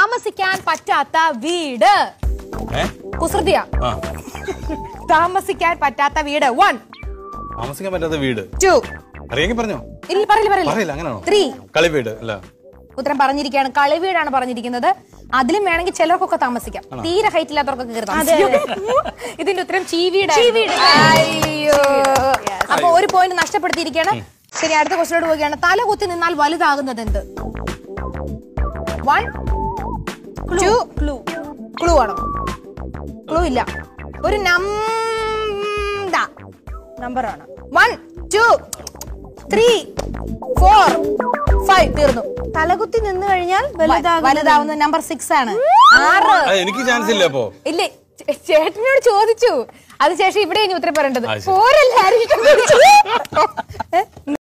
താമസിക്കാൻ പറ്റാത്ത വീട് ഏ കുസൃതിയ ആ താമസിക്കാൻ പറ്റാത്ത വീട് വൺ താമസിക്കാൻ പറ്റാത്ത വീട് ടു അറിയെങ്കിൽ പറഞ്ഞോ ഇല്ല പറയില്ല പറയില്ല പറയില്ല അങ്ങനെയാണോ ത്രീ കളിവീട് അല്ല ഉത്തരം പറഞ്ഞിരിക്കുകയാണ് കളിവീടാണ് പറഞ്ഞിരിക്കുന്നത് അതിലും വേണമെങ്കിൽ ചിലർക്കൊക്കെ താമസിക്കാം തീരെ ഹൈറ്റ് ഇല്ലാത്തവർക്കൊക്കെ കയറി താമസിക്കാം ഇതിന്റെ ഉത്തരം ചീവീട് അയ്യോ അപ്പൊ ഒരു പോയിന്റ് നഷ്ടപ്പെടുത്തിയിരിക്കുകയാണ് ശരി അടുത്ത ക്വസ്റ്റിനോട് പോവുകയാണ് തല കുത്തി നിന്നാൽ വലുതാകുന്നത് എന്ത് വൺ ടു ക്ലൂ ക്ലൂ ആണോ ക്ലൂ ഇല്ല ഒരു നമ്പ നമ്പറാണ് one two three four five തീർന്നു തലകുത്തി നിന്ന് കഴിഞ്ഞാൽ വലുതാകും വലുതാവുന്ന നമ്പർ സിക്സ് ആണ് ആറ് ആ, എനിക്ക് ചാൻസ് ഇല്ല അപ്പോ ഇല്ലേ ചേ- ചേട്ടനോട് ചോദിച്ചു അതിനുശേഷം ഇവിടെ ഇനി ഉത്തരം പറയേണ്ടത് ആ, ശരി. പോരല്ലാരും